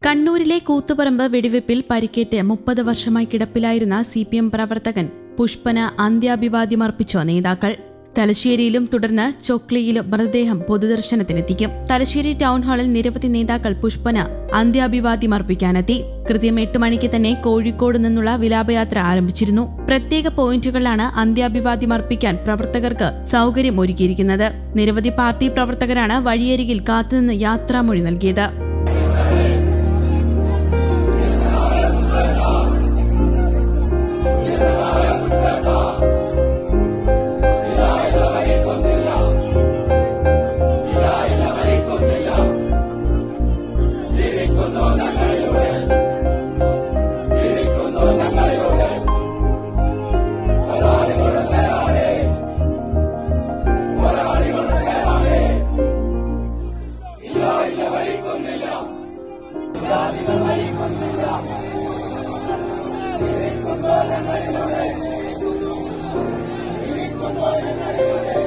കണ്ണൂരിലെ കൂത്തുപറമ്പ് വെടിവെപ്പിൽ പരിക്കേറ്റ് മുപ്പത് വർഷമായി കിടപ്പിലായിരുന്ന സി പി എം പ്രവർത്തകൻ പുഷ്പന് അന്ത്യാഭിവാദ്യമർപ്പിച്ച നേതാക്കൾ തലശ്ശേരിയിലും തുടർന്ന് ചൊക്ലിയിലും മൃതദേഹം പൊതുദർശനത്തിനെത്തിക്കും തലശ്ശേരി ടൗൺ ഹാളിൽ നിരവധി നേതാക്കൾ പുഷ്പന് അന്ത്യാഭിവാദ്യമർപ്പിക്കാനെത്തി കൃത്യം എട്ട് മണിക്ക് തന്നെ കോഴിക്കോട് നിന്നുള്ള വിലാപയാത്ര ആരംഭിച്ചിരുന്നു പ്രത്യേക പോയിന്റുകളിലാണ് അന്ത്യാഭിവാദ്യമർപ്പിക്കാൻ പ്രവർത്തകർക്ക് സൗകര്യം ഒരുക്കിയിരിക്കുന്നത് നിരവധി പാർട്ടി പ്രവർത്തകരാണ് വഴിയരികിൽ കാത്തുനിന്ന് യാത്രാമൊഴി നൽകിയത് ജീവിക്കുന്നു ഞങ്ങളിലൂടെ